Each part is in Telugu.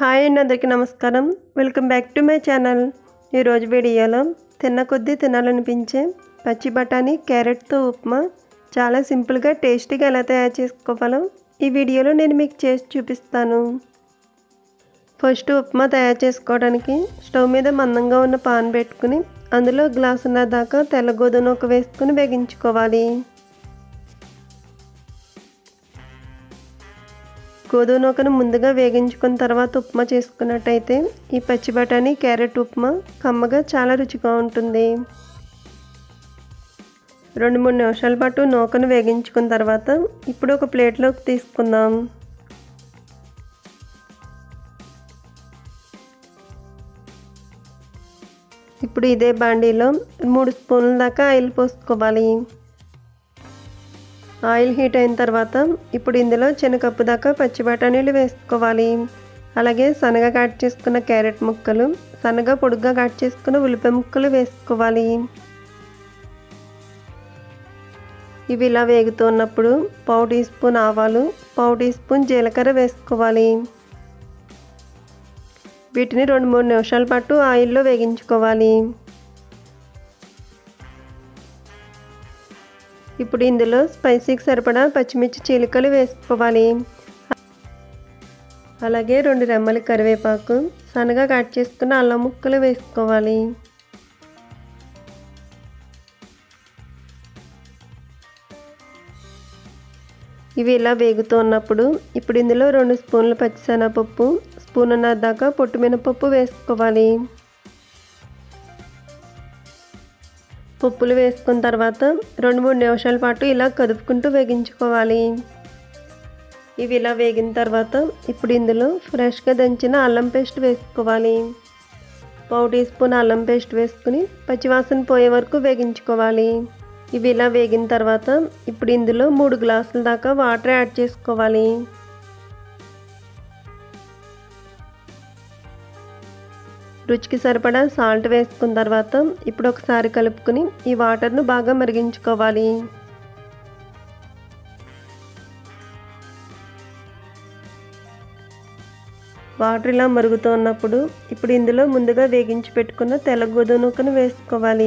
హాయ్ అండి అందరికీ నమస్కారం welcome back to my channel ఈరోజు వీడియోలో తిన్న కొద్దీ తినాలనిపించే పచ్చి బఠానీ క్యారెట్తో ఉప్మా చాలా సింపుల్గా టేస్టీగా ఎలా తయారు చేసుకోవాలో ఈ వీడియోలో నేను మీకు చేసి చూపిస్తాను ఫస్ట్ ఉప్మా తయారు చేసుకోవడానికి స్టవ్ మీద మందంగా ఉన్న పాన్ పెట్టుకుని అందులో గ్లాసున్నర దాకా తెల్ల గోధుమ నూక వేసుకుని వేగించుకోవాలి గోధుమ నూకను ముందుగా వేగించుకున్న తర్వాత ఉప్మా చేసుకున్నట్టయితే ఈ పచ్చి బఠానీ క్యారెట్ ఉప్మా కమ్మగా చాలా రుచిగా ఉంటుంది రెండు మూడు నిమిషాల పాటు నూకను వేగించుకున్న తర్వాత ఇప్పుడు ఒక ప్లేట్లోకి తీసుకుందాం ఇప్పుడు ఇదే బాండీలో మూడు స్పూన్ల దాకా ఆయిల్ పోసుకోవాలి ఆయిల్ హీట్ అయిన తర్వాత ఇప్పుడు ఇందులో చిన్న కప్పు దాకా పచ్చి బఠానీలు వేసుకోవాలి అలాగే సన్నగా కట్ చేసుకున్న క్యారెట్ ముక్కలు సన్నగా పొడుగ్గా కట్ చేసుకున్న ఉల్లిపాయ ముక్కలు వేసుకోవాలి ఇవి ఇలా వేగుతున్నప్పుడు పావు టీ స్పూన్ ఆవాలు పావు టీ స్పూన్ జీలకర్ర వేసుకోవాలి వీటిని రెండు మూడు నిమిషాల పాటు ఆయిల్లో వేగించుకోవాలి ఇప్పుడు ఇందులో స్పైసీకి సరిపడా పచ్చిమిర్చి చీలికలు వేసుకోవాలి అలాగే రెండు రెమ్మల కరివేపాకు సన్నగా కట్ చేసుకున్న అల్లం ముక్కలు వేసుకోవాలి ఇవి ఇలా వేగుతూ ఉన్నప్పుడు ఇప్పుడు ఇందులో రెండు స్పూన్ల పచ్చిశనగపప్పు స్పూన్నర దాకా పొట్టు మినపప్పు వేసుకోవాలి పప్పులు వేసుకున్న తర్వాత రెండు మూడు నిమిషాల పాటు ఇలా కదుపుకుంటూ వేగించుకోవాలి ఇవి ఇలా వేగిన తర్వాత ఇప్పుడు ఇందులో ఫ్రెష్గా దంచిన అల్లం పేస్ట్ వేసుకోవాలి పావు టీ స్పూన్ అల్లం పేస్ట్ వేసుకుని పచ్చివాసన పోయే వరకు వేగించుకోవాలి ఇవి ఇలా వేగిన తర్వాత ఇప్పుడు ఇందులో మూడు గ్లాసుల దాకా వాటర్ యాడ్ చేసుకోవాలి రుచికి సరిపడా సాల్ట్ వేసుకున్న తర్వాత ఇప్పుడు ఒకసారి కలుపుకొని ఈ వాటర్ను బాగా మరిగించుకోవాలి వాటర్ ఇలా మరుగుతున్నప్పుడు ఇప్పుడు ఇందులో ముందుగా వేగించి పెట్టుకున్న తెల్ల గోధుమ నూకను వేసుకోవాలి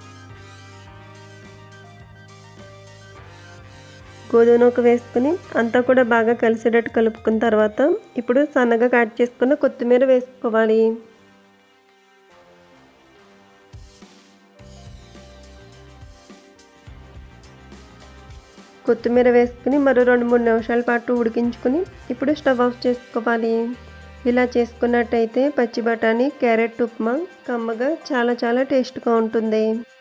గోధుమ నూక వేసుకుని అంతా కూడా బాగా కలిసేటట్టు కలుపుకున్న తర్వాత ఇప్పుడు సన్నగా కట్ చేసుకున్న కొత్తిమీర వేసుకోవాలి కొత్తిమీర వేసుకుని మరో రెండు మూడు నిమిషాల పాటు ఉడికించుకుని ఇప్పుడు స్టవ్ ఆఫ్ చేసుకోవాలి ఇలా చేసుకున్నట్టయితే పచ్చి బఠానీ క్యారెట్ ఉప్మా కమ్మగా చాలా చాలా టేస్ట్గా ఉంటుంది